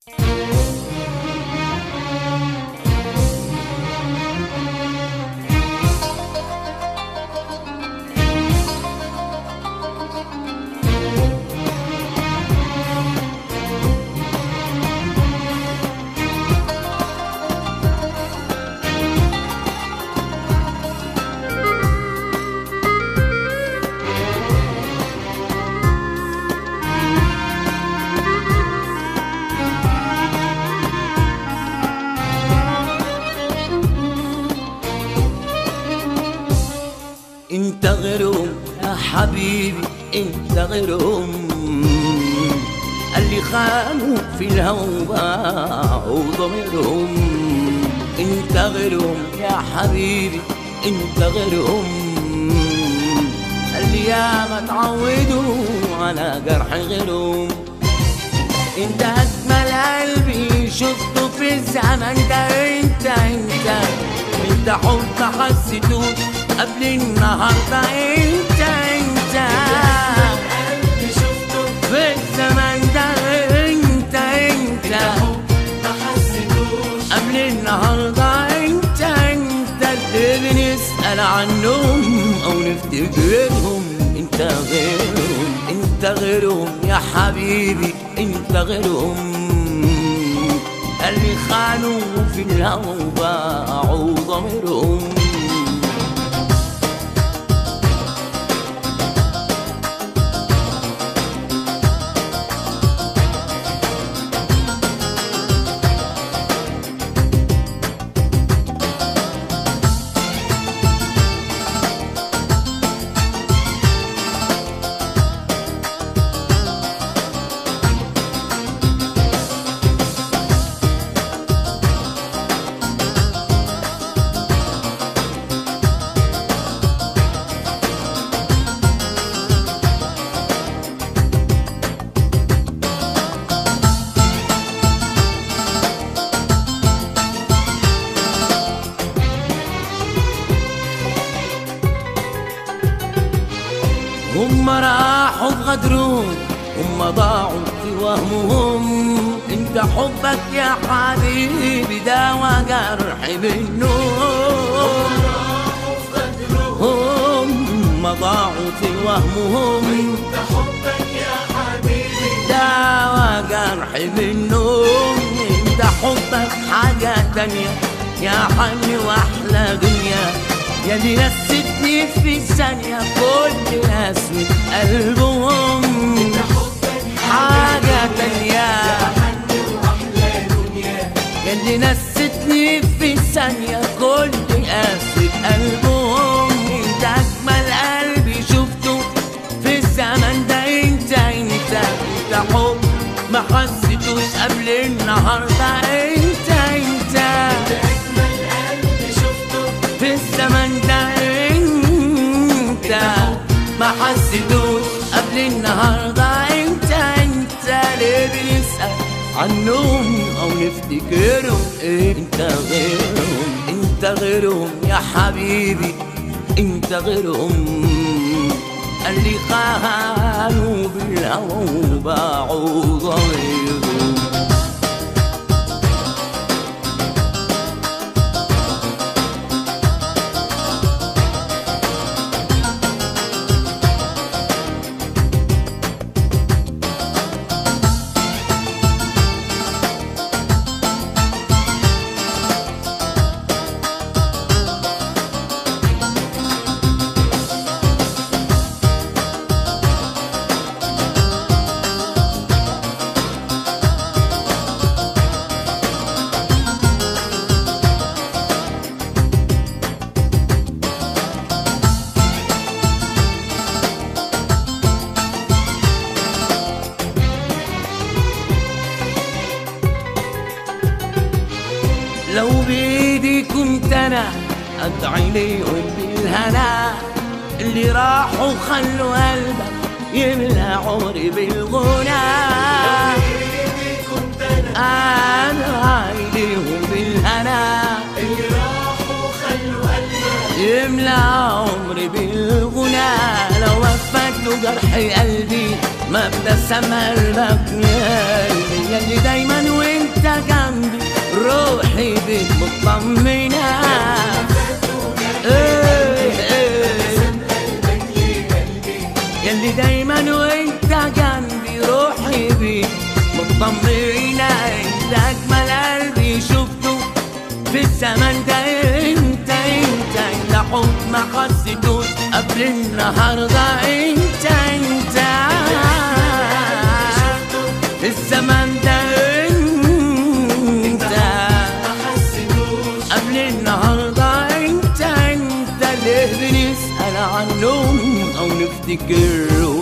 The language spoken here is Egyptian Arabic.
انت غيرهم يا حبيبي انت غيرهم اللي خانوا في الهوى باعوا ضميرهم انت غيرهم يا حبيبي انت غيرهم اللي ياما تعودوا على جرح غيرهم انت اجمل قلبي شفته في الزمن ده انت انت انت حب حسيته قبل النهارده انت انت قلبي شفته في الزمن ده انت انت ما حسيتوش قبل النهارده انت انت اللي بنسأل عنهم او نفتكرهم انت غيرهم انت غيرهم يا حبيبي انت غيرهم اللي خانوا في الهوى وباعوا ضميرهم هم راحوا بغدرون هم ضاعوا في وهمهم انت حبك يا حبيبي داوى جرح بالنوم هم ضاعوا في وهمهم انت حبك يا حبيبي داوى جرح بالنوم انت حبك حاجة تانية يا حني واحلى دنيا يا اللي نستني في ثانية كل نسمة قلبهم حبك حاجة تانية حني واحلى دنيا يا اللي نستني في ثانية كل قاسة قلبهم انت أجمل قلبي شفته في الزمن ده انت انت انت حب ما حسيتوش قبل النهارده انت انت اجمل قلبي شفته في الزمن ده انت ما حسيتوش قبل النهارده انت انت ليه بنسأل عنهم او نفتكرهم إيه انت غيرهم انت غيرهم يا حبيبي انت غيرهم اللي خانوا بالهوى وباعوا ضميرهم لو بيدي كنت انا ادعي ليهم بالهنا اللي راحوا خلوا قلبك يملى عمري بالغنى ايدي كنت انا انا ليهم بالهنا اللي راحوا خلوا قلبك يملى عمري بالغنى لو وفت جرح قلبي ما ابتسم قلبك يا قلبي يا اللي دايما وانت وانت جنبي روحي بيك مطمنة إيه إيه يلي دايما وانت جنبي روحي بيك مطمنة انت اجمل قلبي شفته في الزمن ده انت انت انت حب ما حسيتوش قبل النهارده انت انت في الزمن ده انت ما حسيتوش قبل النهارده انت انت ليه بنسأل عنهم او نفتكرهم